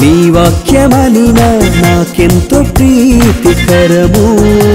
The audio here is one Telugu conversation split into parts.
నీ వాక్యమలిన నాకెంతో ప్రీతికరము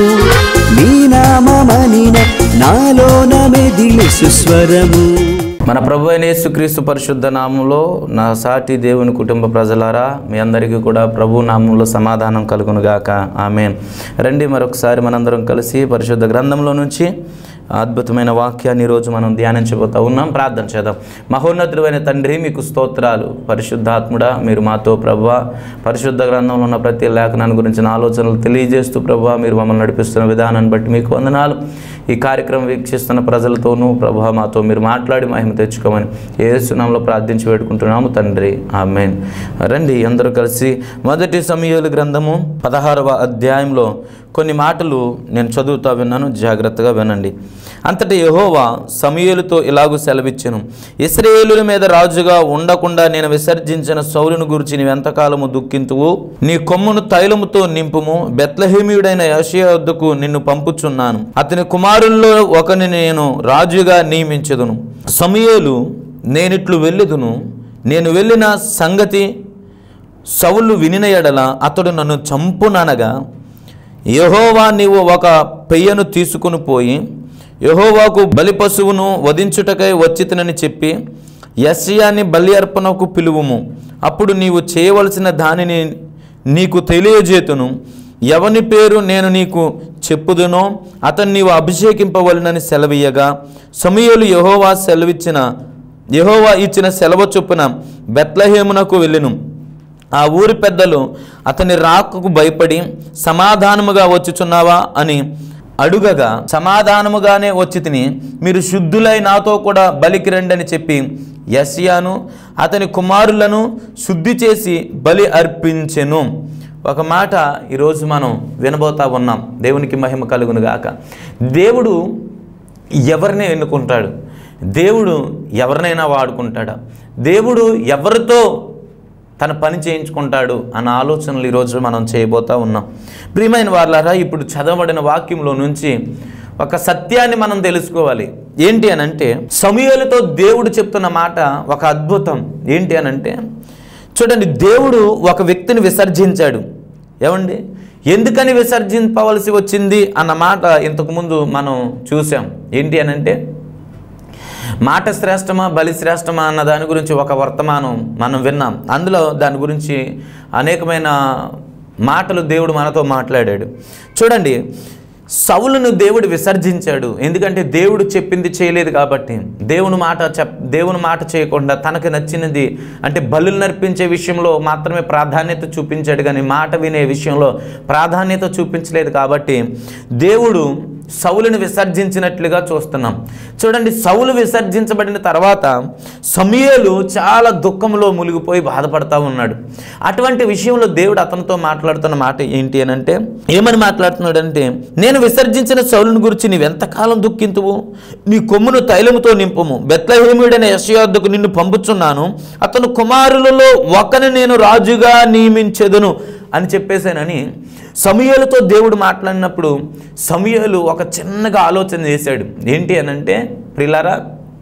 నీ నామమలిన నాలోన మెదిలి సుస్వరము మన ప్రభు అయిన యేసుక్రీస్తు పరిశుద్ధ నామంలో నా సాటి దేవుని కుటుంబ ప్రజలారా మీ అందరికీ కూడా ప్రభు నామంలో సమాధానం కలుగును గాక ఆమె రండి మరొకసారి మనందరం కలిసి పరిశుద్ధ గ్రంథంలో నుంచి అద్భుతమైన వాక్యాన్ని ఈరోజు మనం ధ్యానించబోతా ఉన్నాం ప్రార్థన చేద్దాం మహోన్నతుడైన తండ్రి మీకు స్తోత్రాలు పరిశుద్ధాత్ముడా మీరు మాతో ప్రభు పరిశుద్ధ గ్రంథంలో ఉన్న ప్రతి లేఖనాన్ని గురించిన ఆలోచనలు తెలియజేస్తూ ప్రభు మీరు మమ్మల్ని నడిపిస్తున్న విధానాన్ని బట్టి మీకు వందనాలు ఈ కార్యక్రమం వీక్షిస్తున్న ప్రజలతోనూ ప్రభు మాతో మీరు మాట్లాడి మహిమ తెచ్చుకోమని ఏసునాంలో ప్రార్థించి పెట్టుకుంటున్నాము తండ్రి ఆమెన్ రండి అందరూ కలిసి మొదటి సమయాలు గ్రంథము పదహారవ అధ్యాయంలో కొన్ని మాటలు నేను చదువుతా విన్నాను జాగ్రత్తగా వినండి అంతటి యెహోవా సమయలుతో ఇలాగూ సెలవిచ్చెను ఇస్రాయేలుల మీద రాజుగా ఉండకుండా నేను విసర్జించిన సౌలును గురించి నీవెంతకాలము దుఃఖింతువు నీ కొమ్మును తైలముతో నింపుము బెత్లహేమియుడైన యషియా వద్దకు నిన్ను పంపుచున్నాను అతని కుమారుల్లో ఒకని నేను రాజుగా నియమించదును సమయలు నేనిట్లు వెళ్ళుదును నేను వెళ్ళిన సంగతి సౌలు వినిన ఎడల అతడు నన్ను చంపుననగా యహోవా నీవు ఒక పెయ్యను తీసుకుని పోయి యహోవాకు బలి పశువును వధించుటకై వచ్చితనని చెప్పి యస్యాని బలి అర్పణకు పిలువుము అప్పుడు నీవు చేయవలసిన దానిని నీకు తెలియజేతును ఎవని పేరు నేను నీకు చెప్పుదునో అతన్ని నీవు అభిషేకింపవలనని సెలవీయగా సమయలు యహోవా సెలవిచ్చిన యహోవా ఇచ్చిన సెలవు చొప్పున బెత్లహేమునకు వెళ్ళెను ఆ ఊరి పెద్దలు అతని రాకకు భయపడి సమాధానముగా వచ్చుచున్నావా అని అడుగగా సమాధానముగానే వచ్చి తిని మీరు శుద్ధులై నాతో కూడా బలికి రండి అని చెప్పి యస్యాను అతని కుమారులను శుద్ధి చేసి బలి అర్పించెను ఒక మాట ఈరోజు మనం వినబోతా ఉన్నాం దేవునికి మహిమ కలుగును గాక దేవుడు ఎవరిని ఎన్నుకుంటాడు దేవుడు ఎవరినైనా వాడుకుంటాడా దేవుడు ఎవరితో తన పని చేయించుకుంటాడు అన్న ఆలోచనలు ఈరోజు మనం చేయబోతా ఉన్నాం ప్రియమైన వాళ్ళారా ఇప్పుడు చదవబడిన వాక్యంలో నుంచి ఒక సత్యాన్ని మనం తెలుసుకోవాలి ఏంటి అని అంటే సమయాలతో దేవుడు చెప్తున్న మాట ఒక అద్భుతం ఏంటి అని అంటే చూడండి దేవుడు ఒక వ్యక్తిని విసర్జించాడు ఏమండి ఎందుకని విసర్జింపవలసి వచ్చింది అన్న మాట ఇంతకుముందు మనం చూసాం ఏంటి అని అంటే మాట శ్రేష్టమా బలి శ్రేష్టమా అన్న దాని గురించి ఒక వర్తమానం మనం విన్నాం అందులో దాని గురించి అనేకమైన మాటలు దేవుడు మనతో మాట్లాడాడు చూడండి సౌలును దేవుడు విసర్జించాడు ఎందుకంటే దేవుడు చెప్పింది చేయలేదు కాబట్టి దేవుని మాట చెప్ దేవుని మాట చేయకుండా తనకు నచ్చినది అంటే బలులు నర్పించే విషయంలో మాత్రమే ప్రాధాన్యత చూపించాడు కానీ మాట వినే విషయంలో ప్రాధాన్యత చూపించలేదు కాబట్టి దేవుడు సౌలుని విసర్జించినట్లుగా చూస్తున్నాం చూడండి సౌలు విసర్జించబడిన తర్వాత సమయలు చాలా దుఃఖంలో మునిగిపోయి బాధపడతా ఉన్నాడు అటువంటి విషయంలో దేవుడు అతనితో మాట్లాడుతున్న మాట ఏంటి అని అంటే ఏమని మాట్లాడుతున్నాడంటే నేను విసర్జించిన సౌలుని గురించి నీవెంతకాలం దుఃఖింతువు నీ కొమ్మును తైలముతో నింపుము బెత్లహేముడైన యశయోద్దకు నిన్ను పంపుచున్నాను అతను కుమారులలో ఒకని నేను రాజుగా నియమించెదను అని చెప్పేశానని సమయాలతో దేవుడు మాట్లాడినప్పుడు సమయాలు ఒక చిన్నగా ఆలోచన చేశాడు ఏంటి అని అంటే ప్రిలారా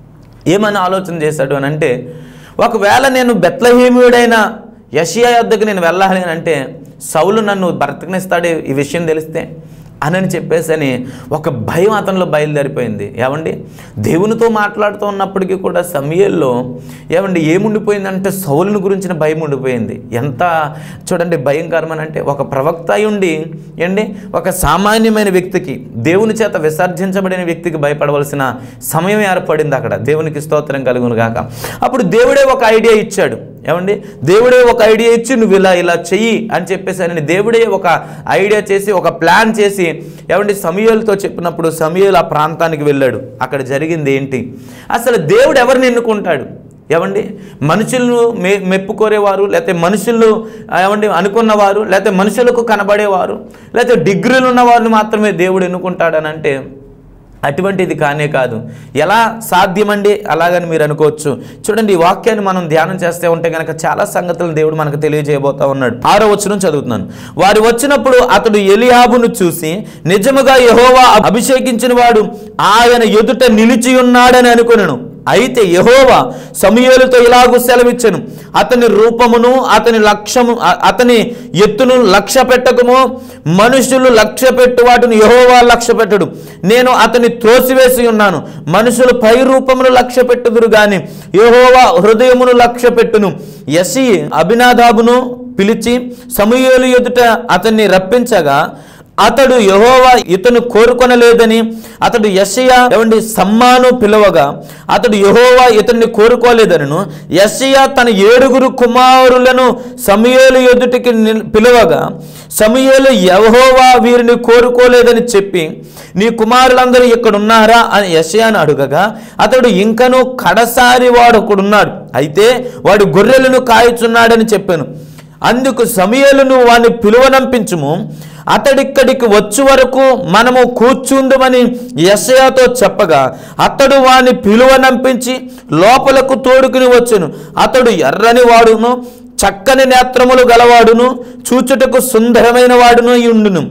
ఏమని ఆలోచన చేశాడు అని అంటే ఒకవేళ నేను బెత్లహీముడైన యషియా యొద్దకు నేను వెళ్ళాలి అని అంటే సౌలు నన్ను బ్రతకనిస్తాడే ఈ విషయం తెలిస్తే అనని చెప్పేసని ఒక భయం అతనిలో బయలుదేరిపోయింది ఏమండి దేవునితో మాట్లాడుతూ ఉన్నప్పటికీ కూడా సమయంలో ఏమండి ఏముండిపోయిందంటే సౌలుని గురించిన భయం ఉండిపోయింది ఎంత చూడండి భయంకరమని అంటే ఒక ప్రవక్త అయి ఉండి ఏండి ఒక సామాన్యమైన వ్యక్తికి దేవుని చేత విసర్జించబడిన వ్యక్తికి భయపడవలసిన సమయం ఏర్పడింది అక్కడ దేవునికి స్తోత్రం కలుగును గాక అప్పుడు దేవుడే ఒక ఐడియా ఇచ్చాడు ఏమండి దేవుడే ఒక ఐడియా ఇచ్చి నువ్వు ఇలా ఇలా చెయ్యి అని చెప్పేసి అని దేవుడే ఒక ఐడియా చేసి ఒక ప్లాన్ చేసి ఏమండి సమయాలతో చెప్పినప్పుడు సమయాలు ఆ ప్రాంతానికి వెళ్ళాడు అక్కడ జరిగింది ఏంటి అసలు దేవుడు ఎవరిని ఎన్నుకుంటాడు ఏమండి మనుషులను మె మెప్పుకోరేవారు లేకపోతే మనుషులు ఏమండి అనుకున్నవారు లేకపోతే మనుషులకు కనబడేవారు లేకపోతే డిగ్రీలు ఉన్న వారిని మాత్రమే దేవుడు ఎన్నుకుంటాడని అంటే అటువంటిది కానే కాదు ఎలా సాధ్యమండి అలాగని మీరు అనుకోవచ్చు చూడండి ఈ వాక్యాన్ని మనం ధ్యానం చేస్తే ఉంటే కనుక చాలా సంగతులను దేవుడు మనకు తెలియజేయబోతా ఉన్నాడు ఆరో వచనం చదువుతున్నాను వారు వచ్చినప్పుడు అతడు ఎలియాబును చూసి నిజముగా యహోవా అభిషేకించిన వాడు ఆయన ఎదుట నిలిచి ఉన్నాడని అనుకున్నాను అయితే యహోవా సమూయేలుతో ఇలాగూ సెలవిచ్చెను అతని రూపమును అతని లక్ష్యము అ- అతని ఎత్తును లక్ష్య పెట్టకము మనుషులు లక్ష్య పెట్టు వాటిని యహోవా లక్ష్య పెట్టడు నేను అతని త్రోసివేసి ఉన్నాను మనుషులు పై రూపమును లక్ష్య పెట్టుదురు గాని యహోవా హృదయమును లక్ష్య పెట్టును యసి అభినాదాబును పిలిచి సమూయేలు ఎదుట అతన్ని రప్పించగా అతడు యహోవా ఇతను కోరుకొనలేదని అతడు యషయ ఏమండి సమ్మాను పిలవగా అతడు యహోవా ఇతన్ని కోరుకోలేదనను యషయ తన ఏడుగురు కుమారులను సమయేలు ఎదుటికి నిల్- పిలవగా సమయేలు యహోవా వీరిని కోరుకోలేదని చెప్పి నీ కుమారులందరూ ఇక్కడ ఉన్నారా అని యషయాను అడుగగా అతడు ఇంకనూ కడసారి వాడు ఒకడున్నాడు అయితే వాడు గొర్రెలను కాయుచున్నాడని చెప్పాను అందుకు సమయలను వాని పిలువనంపించుము అతడిక్కడికి వచ్చు వరకు మనము కూర్చుందుమని యశయాతో చెప్పగా అతడు వాని పిలువనంపించి లోపలకు తోడుకుని వచ్చెను అతడు ఎర్రని వాడును చక్కని నేత్రములు గలవాడును చూచుటకు సుందరమైన వాడును ఉండును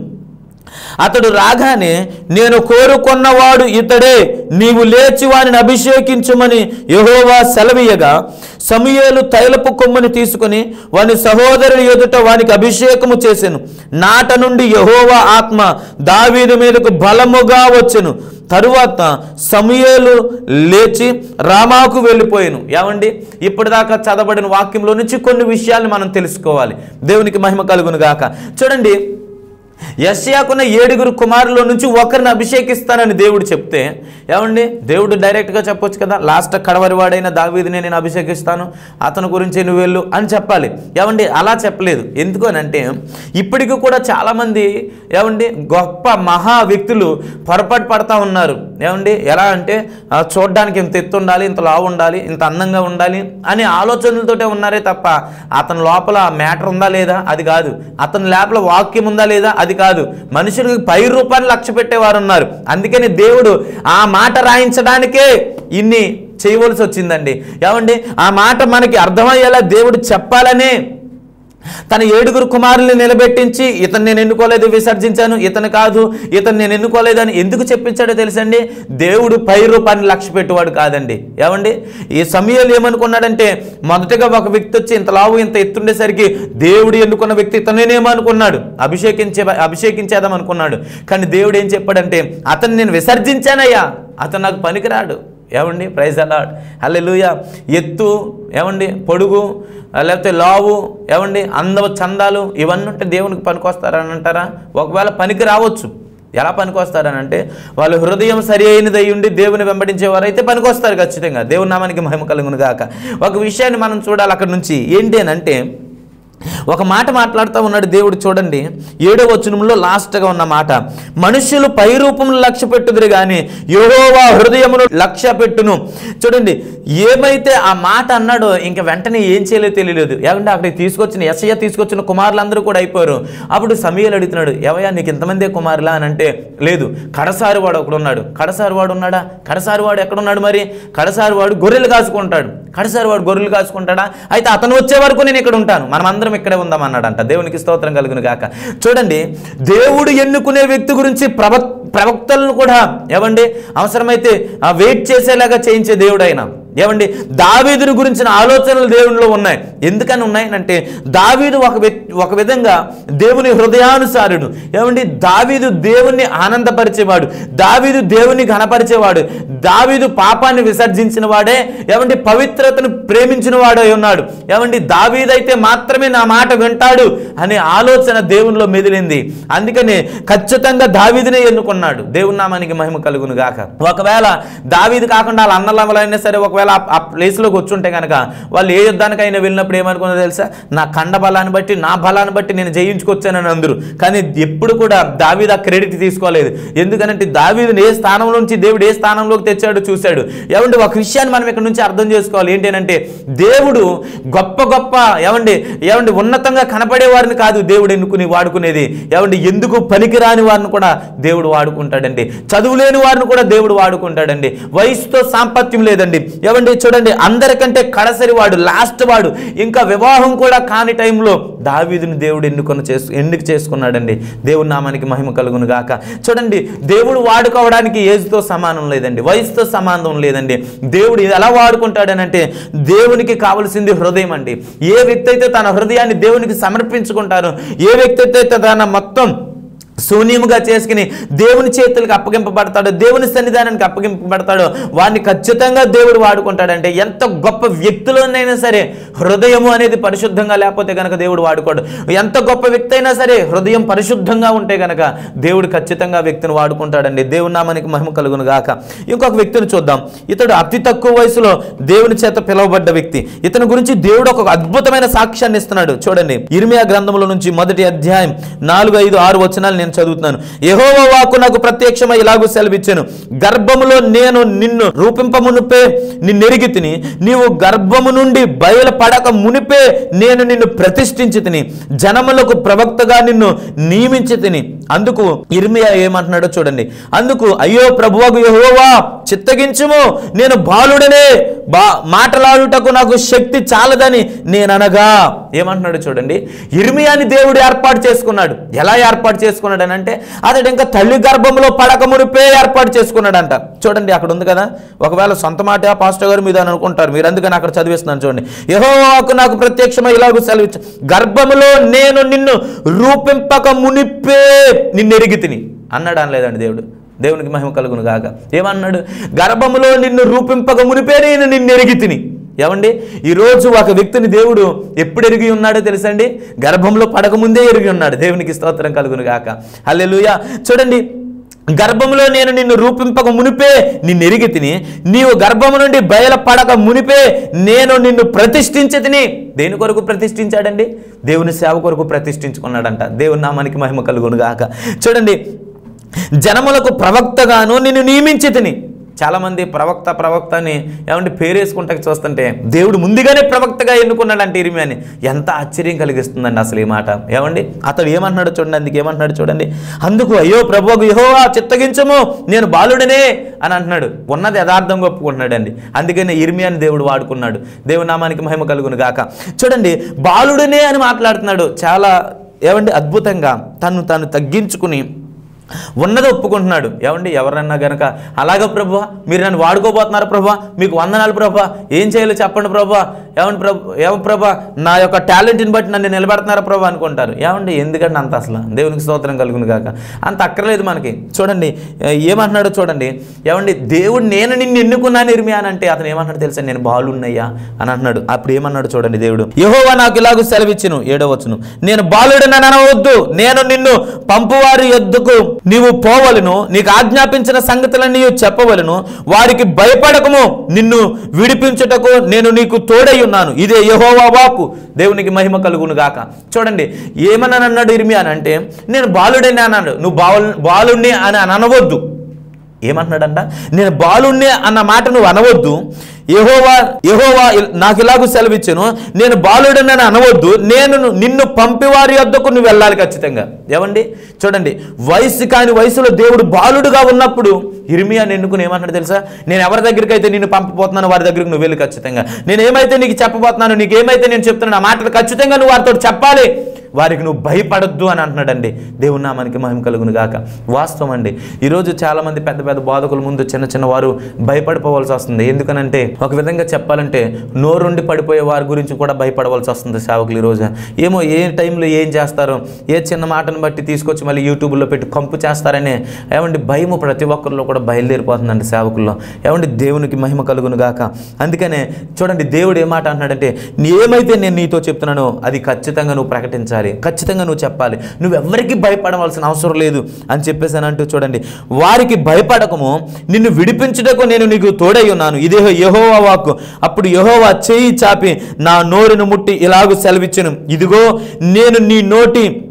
అతడు రాగానే నేను కోరుకున్నవాడు ఇతడే నీవు లేచి వానిని అభిషేకించుమని యెహోవా సెలవీయగా సమూయేలు తైలపు కొమ్ముని తీసుకుని వాని సహోదరుని ఎదుట వానికి అభిషేకము చేసెను నాట నుండి యెహోవా ఆత్మ దావీదు మీదకు బలముగా వచ్చెను తరువాత సమూయేలు లేచి రామాకు వెళ్ళిపోయాను ఏమండి ఇప్పటిదాకా చదవబడిన వాక్యంలో నుంచి కొన్ని విషయాలు మనం తెలుసుకోవాలి దేవునికి మహిమ కలుగును గాక చూడండి యశ్యాకున్న ఏడుగురు కుమారుల నుంచి ఒకరిని అభిషేకిస్తానని దేవుడు చెప్తే ఏమండి దేవుడు డైరెక్ట్గా చెప్పొచ్చు కదా లాస్ట్ కడవరి వాడైన దావీదిని నేను అభిషేకిస్తాను అతని గురించి నువ్వు వెళ్ళు అని చెప్పాలి ఏమండి అలా చెప్పలేదు ఎందుకు అని అంటే ఇప్పటికీ కూడా చాలామంది ఏమండి గొప్ప మహా వ్యక్తులు పొరపాటు పడతా ఉన్నారు ఏమండి ఎలా అంటే ఆ, చూడ్డానికి ఇంత ఎత్తు ఉండాలి ఇంత లావు ఉండాలి ఇంత అందంగా ఉండాలి అనే ఆలోచనలతోటే ఉన్నారే తప్ప అతని లోపల మ్యాటర్ ఉందా లేదా అది కాదు అతని లోపల వాక్యం ఉందా లేదా అది కాదు మనుషులకు పై రూపాన్ని లక్ష్య పెట్టేవారు ఉన్నారు అందుకని దేవుడు ఆ మాట రాయించడానికే ఇన్ని చేయవలసి వచ్చిందండి ఏమండి ఆ మాట మనకి అర్థమయ్యేలా దేవుడు చెప్పాలనే తన ఏడుగురు కుమారుల్ని నిలబెట్టించి ఇతను నేను ఎన్నుకోలేదు విసర్జించాను ఇతను కాదు ఇతను నేను ఎన్నుకోలేదని ఎందుకు చెప్పించాడో తెలుసండి దేవుడు పై రూపాన్ని లక్ష్య పెట్టేవాడు కాదండి ఏమండి ఈ సమయాలు ఏమనుకున్నాడంటే మొదటగా ఒక వ్యక్తి వచ్చి ఇంత లావు ఇంత ఎత్తుండేసరికి దేవుడు ఎన్నుకున్న వ్యక్తి ఇతనేనేమో అనుకున్నాడు అభిషేకించే అభిషేకించేద్దాం అనుకున్నాడు కానీ దేవుడు ఏం చెప్పాడంటే అతను నేను విసర్జించానయ్యా అతను నాకు పనికిరాడు ఏమండి ప్రైజ్ అలాడ్ హల్లెలూయ ఎత్తు ఏమండి పొడుగు ఆ, లేకపోతే లావు ఏమండి అందవ చందాలు ఇవన్నీ ఉంటే దేవునికి పనికొస్తారని అంటారా ఒకవేళ పనికి రావచ్చు ఎలా పనికొస్తారని అంటే వాళ్ళు హృదయం సరి అయినది అయి ఉండి దేవుని వెంబడించేవారైతే పనికొస్తారు ఖచ్చితంగా దేవుని నామానికి మహిమ కలుగును గాక ఒక విషయాన్ని మనం చూడాలి అక్కడ నుంచి ఏంటి అని అంటే ఒక మాట మాట్లాడుతూ ఉన్నాడు దేవుడు చూడండి ఏడో వచనంలో లాస్ట్గా ఉన్న మాట మనుషులు పై రూపమును లక్ష్య పెట్టుదురు కానీ యెహోవా హృదయమును లక్ష్య పెట్టును చూడండి ఏమైతే ఆ మాట అన్నాడో ఇంక వెంటనే ఏం చేయలేదో తెలియలేదు ఏమంటే అక్కడికి తీసుకొచ్చిన ఎస్ఐ తీసుకొచ్చిన కుమారులందరూ కూడా అయిపోయారు అప్పుడు సమీయలు అడుగుతున్నాడు ఎవయా నీకు ఇంతమందే కుమారులా అని అంటే లేదు కడసారి వాడు ఒకడు ఉన్నాడు కడసారి వాడు ఉన్నాడా కడసారి వాడు ఎక్కడున్నాడు మరి కడసారి వాడు గొర్రెలు కాసుకుంటాడు కడసారి వాడు గొర్రెలు కాసుకుంటాడా అయితే అతను వచ్చే వరకు నేను ఇక్కడ ఉంటాను మనమందరం ఇక్కడే ఉందాం అన్నాడంట దేవునికి స్తోత్రం కలుగును గాక చూడండి దేవుడు ఎన్నుకునే వ్యక్తి గురించి ప్రవ ప్రవక్తలను కూడా ఏమండి అవసరమైతే ఆ వెయిట్ చేసేలాగా చేయించే దేవుడు ఆయన ఏమండి దావీదుని గురించిన ఆలోచనలు దేవునిలో ఉన్నాయి ఎందుకని ఉన్నాయి అంటే దావీదు ఒక వ్యక్- ఒక విధంగా దేవుని హృదయానుసారుడు ఏమండి దావీదు దేవుణ్ణి ఆనందపరిచేవాడు దావీదు దేవుని ఘనపరిచేవాడు దావీదు పాపాన్ని విసర్జించిన వాడే ఏమండి పవిత్రతను ప్రేమించిన వాడై ఉన్నాడు ఏమండి దావీదైతే మాత్రమే నా మాట వింటాడు అనే ఆలోచన దేవునిలో మెదిలింది అందుకని ఖచ్చితంగా దావీదునే ఎన్నుకున్నాడు దేవుని నామానికి మహిమ కలుగును గాక ఒకవేళ దావీదు కాకుండా వాళ్ళ అన్నలవలైనా సరే ఒకవేళ ఆ- ఆ ప్లేస్లోకి వచ్చుంటే కనుక వాళ్ళు ఏ యుద్ధానికైనా వెళ్ళినప్పుడు ఏమనుకున్నారో తెలుసా నా కండ బలాన్ని బట్టి నా బలాన్ని బట్టి నేను జయించుకొచ్చానని అందరూ కానీ ఎప్పుడు కూడా దావీదు ఆ క్రెడిట్ తీసుకోలేదు ఎందుకనంటే దావీదుని ఏ స్థానం నుంచి దేవుడు ఏ స్థానంలోకి తెచ్చాడో చూశాడు ఏమంటే ఒక విషయాన్ని మనం ఇక్కడ నుంచి అర్థం చేసుకోవాలి ఏంటంటే దేవుడు గొప్ప గొప్ప ఏమండి ఏమండి ఉన్నతంగా కనపడే వారిని కాదు దేవుడు ఎన్నుకుని వాడుకునేది ఏమండి ఎందుకు పనికిరాని వారిని కూడా దేవుడు వాడుకుంటాడండి చదువు లేని వారిని కూడా దేవుడు వాడుకుంటాడండి వయసుతో సాంపత్యం లేదండి ఏమండి చూడండి అందరికంటే కడసరి వాడు లాస్ట్ వాడు ఇంకా వివాహం కూడా కాని టైంలో దావీదుని దేవుడు ఎన్నుకొని చేసు ఎన్నిక చేసుకున్నాడండి దేవుడి నామానికి మహిమ కలుగును గాక చూడండి దేవుడు వాడుకోవడానికి ఏజ్తో సమానం లేదండి వయసుతో సంబంధం లేదండి దేవుడు ఎలా వాడుకుంటాడనంటే దేవునికి కావలసింది హృదయం అండి ఏ వ్యక్తి అయితే తన హృదయాన్ని దేవునికి సమర్పించుకుంటారో ఏ వ్యక్తి అయితే తన మొత్తం శూన్యముగా చేసుకుని దేవుని చేతులకు అప్పగింపబడతాడో దేవుని సన్నిధానానికి అప్పగింపబడతాడో వాడిని ఖచ్చితంగా దేవుడు వాడుకుంటాడంటే ఎంత గొప్ప వ్యక్తిలోనైనా సరే హృదయము అనేది పరిశుద్ధంగా లేకపోతే కనుక దేవుడు వాడుకోడు ఎంత గొప్ప వ్యక్తి అయినా సరే హృదయం పరిశుద్ధంగా ఉంటే కనుక దేవుడు ఖచ్చితంగా వ్యక్తిని వాడుకుంటాడండి దేవుని నామానికి మహిమ కలుగును గాక ఇంకొక వ్యక్తిని చూద్దాం ఇతడు అతి తక్కువ వయసులో దేవుని చేత పిలువబడ్డ వ్యక్తి ఇతని గురించి దేవుడు ఒక అద్భుతమైన సాక్ష్యాన్ని ఇస్తున్నాడు చూడండి ఇర్మియా గ్రంథంలో నుంచి మొదటి అధ్యాయం నాలుగు ఐదు ఆరు వచనాలు నేను చదువుతున్నాను యెహోవ వాక్కు నాకు ప్రత్యక్షమై ఇలాగూ సెలవిచ్చాను గర్భములో నేను నిన్ను రూపింపమునుపే నిన్నెరిగి తిని నీవు గర్భము నుండి బయలుపడక మునిపే నేను నిన్ను ప్రతిష్ఠించి తిని జనములకు ప్రవక్తగా నిన్ను నియమించి తిని అందుకు ఇర్మియా ఏమంటున్నాడో చూడండి అందుకు అయ్యో ప్రభువకు యెహోవా చిత్తగించుము నేను బాలుడనే బా మాటలాడుటకు నాకు శక్తి చాలదని నేను అనగా ఏమంటున్నాడు చూడండి ఇర్మియాని దేవుడు ఏర్పాటు చేసుకున్నాడు ఎలా ఏర్పాటు చేసుకున్నాడు అని అంటే అతడు ఇంకా తల్లి గర్భంలో పడక మునిపే ఏర్పాటు చేసుకున్నాడంట చూడండి అక్కడ ఉంది కదా ఒకవేళ సొంత మాట పాస్టర్ గారు మీద అని అనుకుంటారు మీరు అందుకని అక్కడ చదివిస్తున్నాను చూడండి యెహోవాకు నాకు ప్రత్యక్షమై ఇలాగూ సెలవిచ్చు గర్భములో నేను నిన్ను రూపింపక మునిపే నిన్ను ఎరిగి తిని అన్నాడు అనలేదండి దేవుడు దేవునికి మహిమ కలుగును గాక ఏమన్నాడు గర్భములో నిన్ను రూపింపక మునిపే నేను నిన్ను ఎరిగి తిని ఏమండి ఈరోజు ఒక వ్యక్తిని దేవుడు ఎప్పుడు ఎరిగి ఉన్నాడో తెలుసండి గర్భంలో పడకముందే ఎరిగి ఉన్నాడు దేవునికి స్తోత్రం కలుగును గాక హల్లెలూయా చూడండి గర్భంలో నేను నిన్ను రూపింపక మునిపే నిన్ను ఎరిగి తిని నీవు గర్భము నుండి బయలుపడక మునిపే నేను నిన్ను ప్రతిష్ఠించి తిని దేని కొరకు ప్రతిష్ఠించాడండి దేవుని సేవ కొరకు ప్రతిష్ఠించుకున్నాడంట దేవుని నామానికి మహిమ కలుగును గాక చూడండి జనములకు ప్రవక్తగాను నిన్ను నియమించి తిని చాలామంది ప్రవక్త ప్రవక్త అని ఏమంటే పేరేసుకుంటా చూస్తుంటే దేవుడు ముందుగానే ప్రవక్తగా ఎన్నుకున్నాడంటే ఇరిమి ఎంత ఆశ్చర్యం కలిగిస్తుందండి అసలు ఈ మాట ఏమండి అతడు ఏమంటున్నాడు చూడండి అందుకు ఏమంటున్నాడు చూడండి అందుకు అయ్యో ప్రభువుకు యెహోవా చిత్తగించము నేను బాలుడనే అని అంటున్నాడు ఉన్నది యథార్థంగా ఒప్పుకుంటున్నాడండి అందుకనే ఇర్మియాని దేవుడు వాడుకున్నాడు దేవుని నామానికి మహిమ కలుగును గాక చూడండి బాలుడనే అని మాట్లాడుతున్నాడు చాలా ఏమండి అద్భుతంగా తను తాను తగ్గించుకుని ఉన్నది ఒప్పుకుంటున్నాడు ఏమండి ఎవరన్నా గనక అలాగ ప్రభు మీరు నన్ను వాడుకోబోతున్నారు ప్రభా మీకు వందనాలు ప్రభా ఏం చేయాలో చెప్పండి ప్రభా ఏమండి ప్రభు ఏమ ప్రభా నా యొక్క టాలెంట్ని బట్టి నన్ను నిలబెడుతున్నారా ప్రభా అనుకుంటారు ఏమండి ఎందుకంటే అంత అసలు దేవునికి స్తోత్రం కలుగును కాక అంత అక్కర్లేదు మనకి చూడండి ఏ- ఏమంటున్నాడో చూడండి ఏమండి దేవుడు నేను నిన్ను ఎన్నుకున్నాను ఇర్మి అని అంటే అతను ఏమంటున్నాడు తెలుసా నేను బాలున్నయ్యా అని అంటున్నాడు అప్పుడు ఏమన్నాడు చూడండి దేవుడు యహోవా నాకు ఇలాగ సెలవిచ్చును ఏడవచ్చును నేను బాలుడని అనవద్దు నేను నిన్ను పంపువారి ఎద్దుకు నీవు పోవలను నీకు ఆజ్ఞాపించిన సంగతులన్నీ చెప్పవలను వారికి భయపడకము నిన్ను విడిపించుటకు నేను నీకు తోడై ఉన్నాను ఇదే యహోవా వాకు దేవునికి మహిమ కలుగును గాక చూడండి ఏమని అన్నాడు ఇర్మి అని అంటే నేను బాలుడని అన్నాడు నువ్వు బాలు బాలుణ్ణి అని అని అనవద్దు ఏమంటున్నాడంట నేను బాలుణ్ణి అన్న మాట నువ్వు అనవద్దు యహోవా యహోవా ఇల్- నాకు ఇలాగూ సెలవిచ్చాను నేను బాలుడని అనవద్దు నేను నిన్ను పంపివారి వద్దకు నువ్వు వెళ్ళాలి ఖచ్చితంగా ఏమండి చూడండి వయసు కాని వయసులో దేవుడు బాలుడుగా ఉన్నప్పుడు ఇర్మియాని ఎన్నుకుని ఏమంటాడు తెలుసా నేను ఎవరి దగ్గరికి అయితే నిన్ను పంపబోతున్నాను వారి దగ్గరికి నువ్వు వెళ్ళి ఖచ్చితంగా నేను ఏమైతే నీకు చెప్పబోతున్నాను నీకు ఏమైతే నేను చెప్తున్నాను ఆ మాటలు ఖచ్చితంగా నువ్వు వారితో చెప్పాలి వారికి నువ్వు భయపడొద్దు అని అంటున్నాడండి దేవుని నామానికి మహిమ కలుగును గాక వాస్తవం అండి ఈరోజు చాలామంది పెద్ద పెద్ద బాధకుల ముందు చిన్న చిన్న వారు భయపడిపోవాల్సి వస్తుంది ఎందుకనంటే ఒక విధంగా చెప్పాలంటే నోరుండి పడిపోయే వారి గురించి కూడా భయపడవలసి వస్తుంది సేవకులు ఈరోజు ఏమో ఏ టైంలో ఏం చేస్తారో ఏ చిన్న మాటను బట్టి తీసుకొచ్చి మళ్ళీ యూట్యూబ్లో పెట్టి కంపు చేస్తారనే ఏమండి భయము ప్రతి ఒక్కరిలో కూడా బయలుదేరిపోతుందండి సేవకుల్లో ఏమండి దేవునికి మహిమ కలుగును గాక అందుకనే చూడండి దేవుడు ఏ మాట అంటున్నాడంటే ఏమైతే నేను నీతో చెప్తున్నానో అది ఖచ్చితంగా నువ్వు ప్రకటించాలి ఖచ్చితంగా నువ్వు చెప్పాలి నువ్వెవ్వరికి భయపడవలసిన అవసరం లేదు అని చెప్పేసి అని అంటూ చూడండి వారికి భయపడకము నిన్ను విడిపించుటకు నేను నీకు తోడై ఉన్నాను ఇదే యహోవా వాక్కు అప్పుడు యహోవా చేయి చాపి నా నోరును ముట్టి ఇలాగూ సెలవిచ్చును ఇదిగో నేను నీ నోటి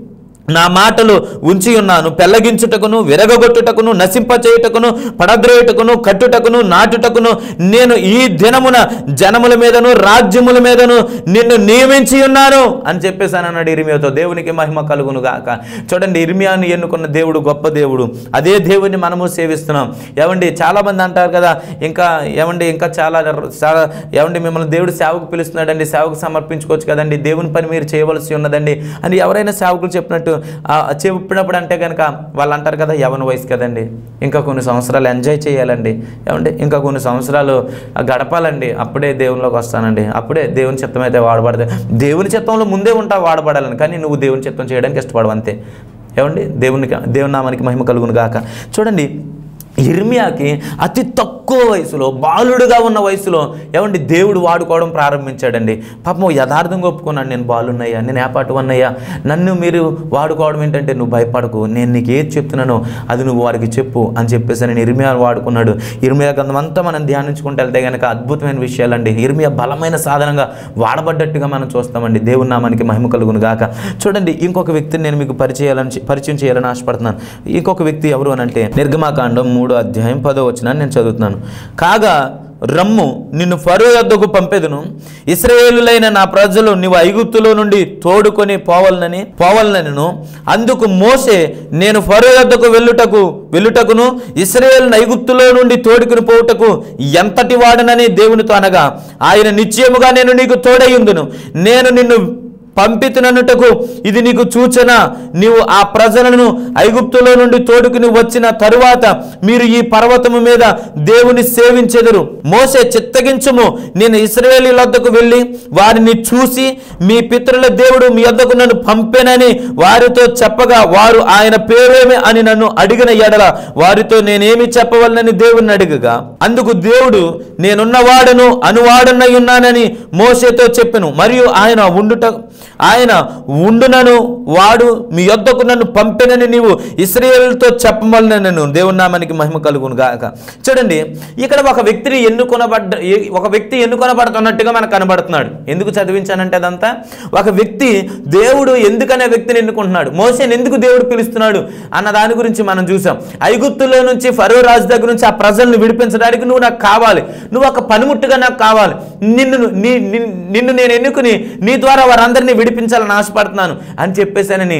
నా మాటలు ఉంచి ఉన్నాను పెళ్ళగించుటకును విరగగొట్టుటకును నశింపచేయుటకును పడద్రోయుటకును కట్టుటకును నాటుటకును నేను ఈ దినమున జనముల మీదను రాజ్యముల మీదను నిన్ను నియమించి ఉన్నాను అని చెప్పేసాను అన్నాడు ఇరిమియాతో దేవునికి మహిమ కలుగును గాక చూడండి ఇరిమియాను ఎన్నుకున్న దేవుడు గొప్ప దేవుడు అదే దేవుడిని మనము సేవిస్తున్నాం ఏమండి చాలా మంది అంటారు కదా ఇంకా ఏమండి ఇంకా చాలా చాలా ఏమండి మిమ్మల్ని దేవుడు సేవకు పిలుస్తున్నాడండి సేవకు సమర్పించుకోవచ్చు కదండి దేవుని పని మీరు చేయవలసి ఉన్నదండి అని ఎవరైనా సేవకులు చెప్పినట్టు ఆ, చెప్పినప్పుడు అంటే కనుక వాళ్ళు అంటారు కదా యవన వయసు కదండి ఇంకా కొన్ని సంవత్సరాలు ఎంజాయ్ చేయాలండి ఏమండి ఇంకా కొన్ని సంవత్సరాలు గడపాలండి అప్పుడే దేవునిలోకి వస్తానండి అప్పుడే దేవుని చిత్తం అయితే వాడబడదు దేవుని చిత్తంలో ముందే ఉంటా వాడబడాలని కానీ నువ్వు దేవుని చిత్తం చేయడానికి ఇష్టపడవు అంతే ఏమండి దేవునికి దేవుని నామానికి మహిమ కలుగును గాక చూడండి ఇర్మియాకి అతి తక్కువ వయసులో బాలుడుగా ఉన్న వయసులో ఏమండి దేవుడు వాడుకోవడం ప్రారంభించాడండి పాపం యథార్థంగా ఒప్పుకున్నాను నేను బాలున్నయ్యా నేను ఏపాటు అన్నయ్యా నన్ను మీరు వాడుకోవడం ఏంటంటే నువ్వు భయపడకు నేను నీకు ఏది చెప్తున్నానో అది నువ్వు వారికి చెప్పు అని చెప్పేసి నేను ఇర్మియా వాడుకున్నాడు ఇర్మియా గ్రంథం అంతా మనం ధ్యానించుకుంటూ వెళ్తే కనుక అద్భుతమైన విషయాలండి ఇర్మియా బలమైన సాధనంగా వాడబడ్డట్టుగా మనం చూస్తామండి దేవుని నామానికి మహిమ కలుగును గాక చూడండి ఇంకొక వ్యక్తిని నేను మీకు పరిచయాలని పరిచయం చేయాలని ఆశపడుతున్నాను ఇంకొక వ్యక్తి ఎవరు అని అంటే నిర్గమాకాండం మూడో అధ్యాయం పదో వచ్చిన నేను చదువుతున్నాను కాగా రమ్ము నిన్ను ఫరో యొద్దకు పంపెదును ఇస్రాయేలులైన నా ప్రజలు నీవు ఐగుప్తులో నుండి తోడుకొని పోవలనని పోవలనను అందుకు మోసే నేను ఫరో యొద్దకు వెళ్ళుటకు వెళ్ళుటకును ఇస్రాయేల్ ఐగుప్తులో నుండి తోడుకుని పోవుటకు ఎంతటి వాడనని దేవునితో అనగా ఆయన నిశ్చయముగా నేను నీకు తోడయ్యుందును నేను నిన్ను పంపితునన్నుటకు ఇది నీకు సూచన నీవు ఆ ప్రజలను ఐగుప్తులో నుండి తోడుకుని వచ్చిన తరువాత మీరు ఈ పర్వతము మీద దేవుని సేవించెదరు మోసే చిత్తగించుము నేను ఇస్రాయేలీ వద్దకు వెళ్ళి వారిని చూసి మీ పితరుల దేవుడు మీ వద్దకు నన్ను పంపెనని వారితో చెప్పగా వారు ఆయన పేరేమి అని నన్ను అడిగిన ఎడల వారితో నేనేమి చెప్పవలనని దేవుని అడిగగా అందుకు దేవుడు నేనున్నవాడను అనువాడనై ఉన్నానని మోసేతో చెప్పెను మరియు ఆయన ఉండుట ఆయన ఉండునను వాడు మీ యొద్దకు నన్ను పంపెనని నీవు ఇస్రాయేల్తో చెప్పమలని నేను దేవుని నామానికి మహిమ కలుగును గాక చూడండి ఇక్కడ ఒక వ్యక్తిని ఎన్నుకొనబడ్డ ఏ- ఒక వ్యక్తి ఎన్నుకొనబడుతున్నట్టుగా మనకు కనబడుతున్నాడు ఎందుకు చదివించానంటే అదంతా ఒక వ్యక్తి దేవుడు ఎందుకనే వ్యక్తిని ఎన్నుకుంటున్నాడు మోసేని ఎందుకు దేవుడు పిలుస్తున్నాడు అన్న దాని గురించి మనం చూసాం ఐగుప్తులో నుంచి ఫరో రాజు దగ్గర నుంచి ఆ ప్రజల్ని విడిపించడానికి నువ్వు నాకు కావాలి నువ్వు ఒక పనిముట్టుగా నాకు కావాలి నిన్ను నీ నిన్- నిన్ను నేను ఎన్నుకుని నీ ద్వారా వారందరినీ విడిపించాలని ఆశపడుతున్నాను అని చెప్పేసానని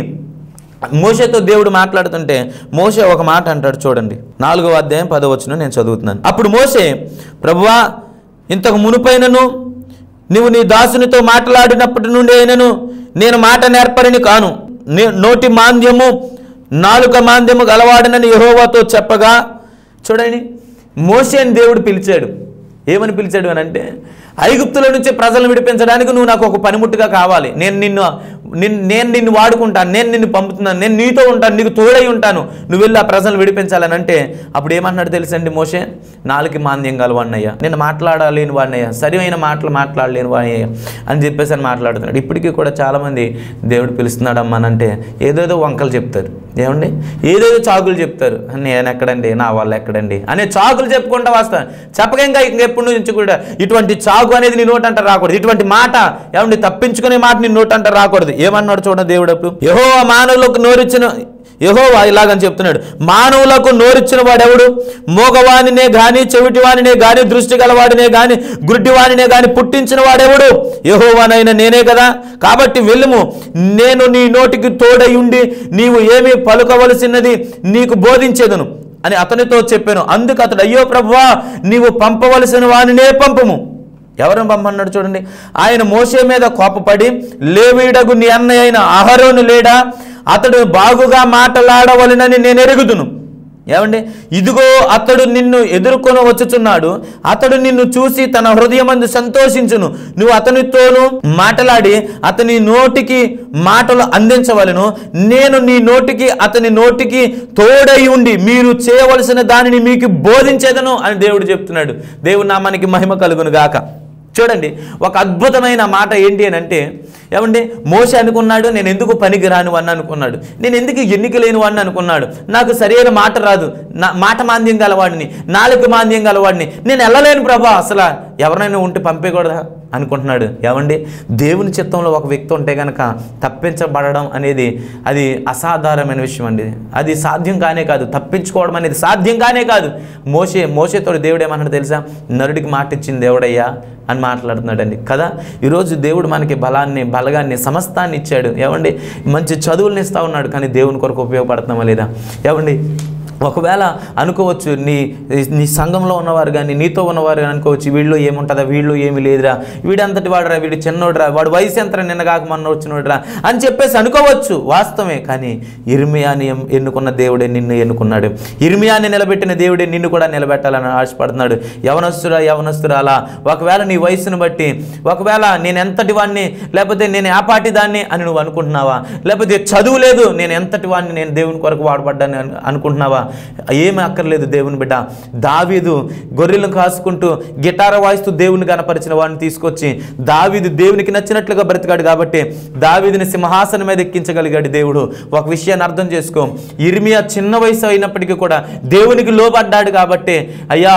మోషేతో దేవుడు మాట్లాడుతుంటే మోషే ఒక మాట అంటాడు చూడండి నాలుగవ అధ్యాయం పదవచ్చును నేను చదువుతున్నాను అప్పుడు మోషే ప్రభువా ఇంతకు మునుపైనను నీవు నీ దాసునితో మాట్లాడినప్పటి నుండి అయినను నేను మాట నేర్పరిని కాను నే- నోటి మాంద్యము నాలుక మాంద్యము గలవాడనని యెహోవాతో చెప్పగా చూడండి మోషేని దేవుడు పిలిచాడు ఏమని పిలిచాడు అని అంటే ఐగుప్తుల నుంచి ప్రజలను విడిపించడానికి నువ్వు నాకు ఒక పనిముట్టుగా కావాలి నేను నిన్ను నిన్- నేను నిన్ను వాడుకుంటాను నేను నిన్ను పంపుతున్నాను నేను నీతో ఉంటాను నీకు తోడై ఉంటాను నువ్వు వెళ్ళి ఆ ప్రజలను విడిపించాలని అంటే అప్పుడు ఏమన్నాడు తెలుసండి మోషే నాలుగు మాంద్యం గలవాడినయ్యా నేను మాట్లాడలేని వాడినయ్యా సరైన మాటలు మాట్లాడలేని వాడినయ్యా అని చెప్పేసి అని మాట్లాడుతున్నాడు ఇప్పటికీ కూడా చాలామంది దేవుడు పిలుస్తున్నాడు అమ్మానంటే ఏదేదో వంకలు చెప్తారు ఏమండి ఏదేదో చాకులు చెప్తారు నేను ఎక్కడండి నా వాళ్ళు ఎక్కడండి అనే చాకులు చెప్పుకుంటా వస్తాను చెప్పక ఇంకా ఇంకెప్పటి నుంచి కూడా ఇటువంటి చాకు అనేది నీ నోటంట రాకూడదు ఇటువంటి మాట ఏమండి తప్పించుకునే మాట నీ నోటంట రాకూడదు ఏమన్నాడు చూడండి దేవుడు అప్పుడు యహో మానవులకు నోరిచ్చిన యహోవా ఇలాగని చెప్తున్నాడు మానవులకు నోరిచ్చిన వాడెవడు మోగవానినే గాని చెవిటివానినే గాని దృష్టి గలవాడినే గాని గుడ్డివానినే గాని పుట్టించిన వాడెవడు యహోవానైనా నేనే కదా కాబట్టి వెళ్ళుము నేను నీ నోటికి తోడై ఉండి నీవు ఏమి పలుకవలసినది నీకు బోధించేదను అని అతనితో చెప్పాను అందుకు అతడు అయ్యో ప్రభువా నీవు పంపవలసిన వానినే పంపము ఎవరిని పంపన్నాడు చూడండి ఆయన మోసే మీద కోపపడి లేవీడగు నీ అన్నయ్య అయిన అహరోను లేడా అతడు బాగుగా మాటలాడవలనని నేను ఎరుగుదును ఏమండి ఇదిగో అతడు నిన్ను ఎదుర్కొని వచ్చుచున్నాడు అతడు నిన్ను చూసి తన హృదయమందు సంతోషించును నువ్వు అతనితోనూ మాటలాడి అతని నోటికి మాటలు అందించవలను నేను నీ నోటికి అతని నోటికి తోడై ఉండి మీరు చేయవలసిన దానిని మీకు బోధించేదను అని దేవుడు చెప్తున్నాడు దేవుడి నామానికి మహిమ కలుగును గాక చూడండి ఒక అద్భుతమైన మాట ఏంటి అని అంటే ఏమండి మోస అనుకున్నాడు నేను ఎందుకు పనికి రాను అని అనుకున్నాడు నేను ఎందుకు ఎన్నిక లేని వాడిని అనుకున్నాడు నాకు సరైన మాట రాదు నా మాట మాంద్యం గలవాడిని నాలుగు మాంద్యం గలవాడిని నేను వెళ్ళలేను ప్రభా అసలు ఎవరైనా ఉంటే పంపేయకూడదా అనుకుంటున్నాడు ఏమండి దేవుని చిత్తంలో ఒక వ్యక్తి ఉంటే కనుక తప్పించబడడం అనేది అది అసాధారణమైన విషయం అండి అది సాధ్యం కానే కాదు తప్పించుకోవడం అనేది సాధ్యం కానే కాదు మోసే మోసేతోడు దేవుడు ఏమన్నాడు తెలుసా నరుడికి మాట ఇచ్చింది దేవుడయ్యా అని మాట్లాడుతున్నాడండి కదా ఈరోజు దేవుడు మనకి బలాన్ని బలగాన్ని సమస్తాన్ని ఇచ్చాడు ఏమండి మంచి చదువులను ఇస్తా ఉన్నాడు కానీ దేవుని కొరకు ఉపయోగపడుతున్నామా లేదా ఏమండి ఒకవేళ అనుకోవచ్చు నీ నీ సంఘంలో ఉన్నవారు కానీ నీతో ఉన్నవారు కానీ అనుకోవచ్చు వీళ్ళు ఏముంటుందా వీళ్ళు ఏమి లేదురా వీడంతటి వాడురా వీడు చిన్నోడురా వాడు వయసు ఎంత నిన్న కాక మొన్న వచ్చినోడురా అని చెప్పేసి అనుకోవచ్చు వాస్తవమే కానీ ఇర్మియాని ఎం- ఎన్నుకున్న దేవుడే నిన్ను ఎన్నుకున్నాడు ఇర్మియాని నిలబెట్టిన దేవుడే నిన్ను కూడా నిలబెట్టాలని ఆశపడుతున్నాడు యవనస్తురా యవనస్తురా అలా ఒకవేళ నీ వయసును బట్టి ఒకవేళ నేను ఎంతటి వాడిని లేకపోతే నేను ఆపాటి దాన్ని అని నువ్వు అనుకుంటున్నావా లేకపోతే చదువు లేదు నేను ఎంతటి వాడిని నేను దేవుని కొరకు వాడబడ్డాను అను- అనుకుంటున్నావా ఏమీ అక్కర్లేదు దేవుని బిడ్డ దావీదు గొర్రెలను కాసుకుంటూ గిటార్ వాయిస్తూ దేవుని గనపరిచిన వాడిని తీసుకొచ్చి దావీదు దేవునికి నచ్చినట్లుగా బ్రతికాడు కాబట్టి దావీదుని సింహాసనం మీద ఎక్కించగలిగాడు దేవుడు ఒక విషయాన్ని అర్థం చేసుకో ఇర్మియా చిన్న వయసు అయినప్పటికీ కూడా దేవునికి లోబడ్డాడు కాబట్టి అయ్యా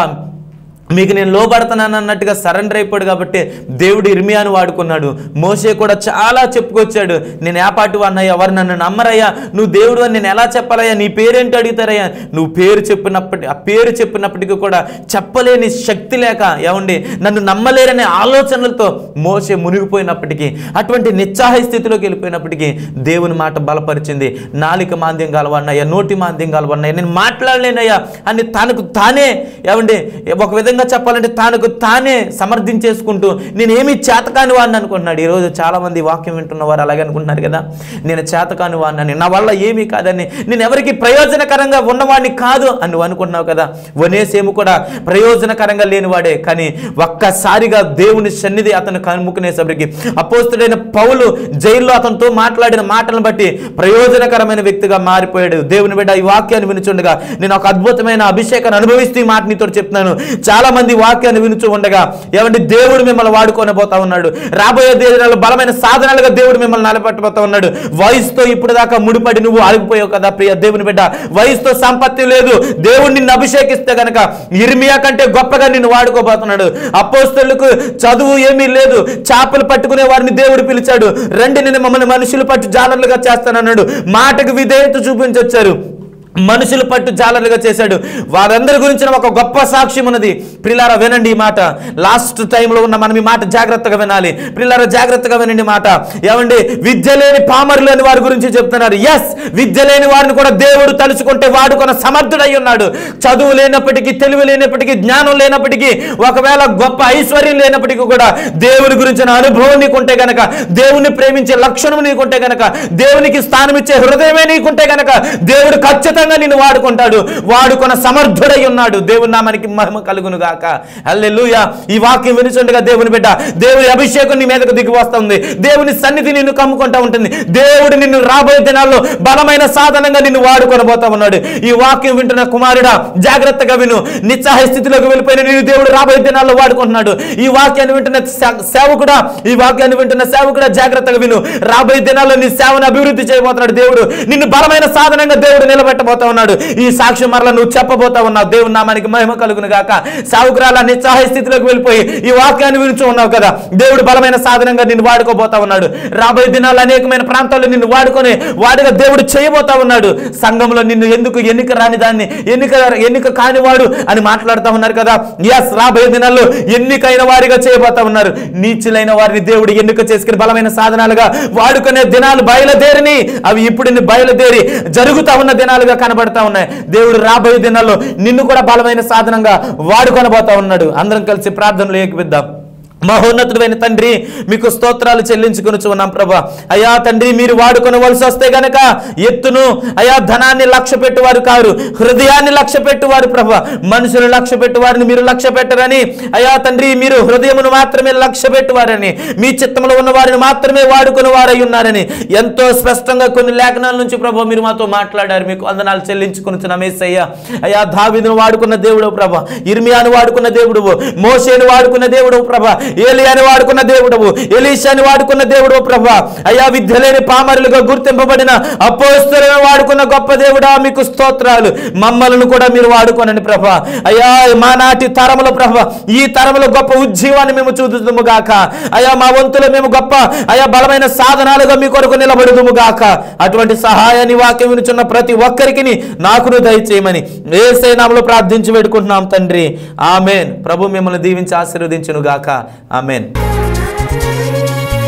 మీకు నేను లోబడతానని అన్నట్టుగా సరెండర్ అయిపోయాడు కాబట్టి దేవుడు ఇర్మియాను వాడుకున్నాడు మోసే కూడా చాలా చెప్పుకొచ్చాడు నేను ఏపాటి వాడినయ్యా ఎవరు నన్ను నమ్మరయ్యా నువ్వు దేవుడు అని నేను ఎలా చెప్పాలయ్యా నీ పేరేంటి అడుగుతారయ్యా నువ్వు పేరు చెప్పినప్పటి ఆ పేరు చెప్పినప్పటికీ కూడా చెప్పలేని శక్తి లేక ఏమండి నన్ను నమ్మలేరనే ఆలోచనలతో మోసే మునిగిపోయినప్పటికీ అటువంటి నిస్సాహ స్థితిలోకి వెళ్ళిపోయినప్పటికీ దేవుని మాట బలపరిచింది నాలిక మాంద్యం కలవన్నయ్యా నోటి మాంద్యం కలవన్నయ్యా నేను మాట్లాడలేనయ్యా అని తనకు తానే ఏమండి ఒక విధంగా చెప్పాలంటే తనకు తానే సమర్థించేసుకుంటూ నేను ఏమీ చేతకాని వాడిని అనుకుంటున్నాడు ఈరోజు చాలామంది వాక్యం వింటున్న వారు అలాగే అనుకుంటున్నారు కదా నేను చేతకాని వాడిని నా వల్ల ఏమీ కాదని నేను ఎవరికి ప్రయోజనకరంగా ఉన్నవాడిని కాదు అని నువ్వు అనుకుంటున్నావు కదా వనేసేము కూడా ప్రయోజనకరంగా లేనివాడే కానీ ఒక్కసారిగా దేవుని సన్నిధి అతను కనుముకునేసరికి అపోస్తుడైన పౌలు జైల్లో అతనితో మాట్లాడిన మాటలను బట్టి ప్రయోజనకరమైన వ్యక్తిగా మారిపోయాడు దేవుని బిడ్డ ఈ వాక్యాన్ని వినుచుండగా నేను ఒక అద్భుతమైన అభిషేకాన్ని అనుభవిస్తూ ఈ మాట నీతో చెప్తున్నాను చాలా మంది వాక్యాన్ని వినుచు ఉండగా ఏమంటే దేవుడు మిమ్మల్ని వాడుకొని పోతా ఉన్నాడు రాబోయే దినాల్లో బలమైన సాధనాలుగా దేవుడు మిమ్మల్ని నిలబెట్టబోతా ఉన్నాడు వయసుతో ఇప్పుడు దాకా ముడిపడి నువ్వు ఆగిపోయావు కదా ప్రియ దేవుని బిడ్డ వయసుతో సంపత్తి లేదు దేవుడు నిన్ను అభిషేకిస్తే గనక ఇర్మియా కంటే గొప్పగా నిన్ను వాడుకోబోతున్నాడు అపోస్తలకు చదువు ఏమీ లేదు చేపలు పట్టుకునే వారిని దేవుడు పిలిచాడు రండి నేను మమ్మల్ని మనుషులు పట్టు జాలర్లుగా చేస్తానన్నాడు మాటకు విధేయత చూపించొచ్చారు మనుషులు పట్టు జాలరులుగా చేశాడు వారందరి గురించిన ఒక గొప్ప సాక్ష్యం ఉన్నది ప్రిలారా వినండి ఈ మాట లాస్ట్ టైంలో ఉన్న మనం ఈ మాట జాగ్రత్తగా వినాలి ప్రిలారా జాగ్రత్తగా వినండి ఈ మాట ఏమండి విద్య లేని పామరు లేని వారి గురించి చెప్తున్నారు ఎస్ విద్య లేని వారిని కూడా దేవుడు తలుచుకుంటే వాడుకొన సమర్థుడై ఉన్నాడు చదువు లేనప్పటికీ తెలివి లేనప్పటికీ జ్ఞానం లేనప్పటికీ ఒకవేళ గొప్ప ఐశ్వర్యం లేనప్పటికీ కూడా దేవుని గురించిన అనుభవం నీకుంటే గనక దేవుని ప్రేమించే లక్షణం నీకుంటే గనక దేవునికి స్థానం ఇచ్చే హృదయమే నీకుంటే గనక దేవుడు ఖచ్చితంగా నిన్ను వాడుకుంటాడు వాడుకొన సమర్థుడై ఉన్నాడు దేవుని నామానికి మహిమ కలుగును గాక హల్లెలూయా ఈ వాక్యం వినుచుండగా దేవుని బిడ్డ దేవుని అభిషేకం నీ మీదకు దిగి వస్తుంది దేవుని సన్నిధి నిన్ను కమ్ముకుంటా ఉంటుంది దేవుడు నిన్ను రాబోయే దినాల్లో బలమైన సాధనంగా నిన్ను వాడుకొనబోతా ఉన్నాడు ఈ వాక్యం వింటున్న కుమారుడా జాగ్రత్తగా విను నిస్సహాయ స్థితిలోకి వెళ్ళిపోయిన నేను దేవుడు రాబోయే దినాల్లో వాడుకుంటున్నాడు ఈ వాక్యాన్ని వింటున్న సే- సేవకుడా ఈ వాక్యాన్ని వింటున్న సేవకుడా జాగ్రత్తగా విను రాబోయే దినాల్లో నీ సేవను అభివృద్ధి చేయబోతున్నాడు దేవుడు నిన్ను బలమైన సాధనంగా దేవుడు నిలబెట్టబోతా ఉన్నాడు ఈ సాక్ష్యం మరలా నువ్వు చెప్పబోతా ఉన్నావు దేవుని నామానికి మహిమ కలుగును గాక సావుకురాల నిస్సహాయ స్థితిలోకి వెళ్ళిపోయి ఈ వాక్యాన్ని వినుచు ఉన్నావు కదా దేవుడు బలమైన సాధనంగా నిన్ను వాడుకోబోతా ఉన్నాడు రాబోయే దినాల్లో అనేకమైన ప్రాంతాల్లో నిన్ను వాడుకొని వాడుగా దేవుడు చేయబోతా ఉన్నాడు సంఘంలో నిన్ను ఎందుకు ఎన్నిక రాని దాన్ని ఎన్నిక ఎన్నిక కానివాడు అని మాట్లాడుతా ఉన్నారు కదా ఎస్ రాబోయే దినాల్లో ఎన్నికైన వారిగా చేయబోతా ఉన్నారు నీచులైన వారిని దేవుడు ఎన్నిక చేసుకుని బలమైన సాధనాలుగా వాడుకునే దినాలు బయలుదేరిని అవి ఇప్పుడు బయలుదేరి జరుగుతా ఉన్న దినాలుగా కనబడతా ఉన్నాయి దేవుడు రాబోయే దినాల్లో నిన్ను కూడా బలమైన సాధనంగా వాడుకొనబోతా ఉన్నాడు అందరం కలిసి ప్రార్థనలు ఏకిపిద్దాం మహోన్నతుడైన తండ్రి మీకు స్తోత్రాలు చెల్లించుకుని ఉన్నాం ప్రభా అయ్యా తండ్రి మీరు వాడుకొనవలసి వస్తే గనక ఎత్తును అయా ధనాన్ని లక్ష్య పెట్టువారు కారు హృదయాన్ని లక్ష్య పెట్టువారు ప్రభా మనుషులు లక్ష్య పెట్టువారిని మీరు లక్ష్య పెట్టరని అయా తండ్రి మీరు హృదయమును మాత్రమే లక్ష్య పెట్టువారని మీ చిత్తంలో ఉన్న వారిని మాత్రమే వాడుకుని వారై ఉన్నారని ఎంతో స్పష్టంగా కొన్ని లేఖనాల నుంచి ప్రభా మీరు మాతో మాట్లాడారు మీకు వందనాలు చెల్లించుకుని మేసయ్యా అయా దావిదును వాడుకున్న దేవుడు ప్రభా ఇర్మియాను వాడుకున్న దేవుడు మోసేను వాడుకున్న దేవుడు ప్రభా ఏలియాని వాడుకున్న దేవుడవు ఎలీషాని వాడుకున్న దేవుడు ప్రభా అయ్యా విద్య లేని పామరులుగా గుర్తింపబడిన అపోస్తులను వాడుకున్న గొప్ప దేవుడా మీకు స్తోత్రాలు మమ్మలను కూడా మీరు వాడుకోనండి ప్రభా అయ్యా మా నాటి తరముల ప్రభా ఈ తరముల గొప్ప ఉజ్జీవాన్ని మేము చూదుము గాక అయ్యా మా వంతులో మేము గొప్ప అయ్యా బలమైన సాధనాలుగా మీ కొరకు నిలబడుదుము గాక అటువంటి సహాయాన్ని వాక్యం వినుచున్న ప్రతి ఒక్కరికి నాకును దయచేయమని ఏ నామలో ప్రార్థించి పెట్టుకుంటున్నాం తండ్రి ఆమెన్ ప్రభు మిమ్మల్ని దీవించి ఆశీర్వదించును గాక ఆమెన్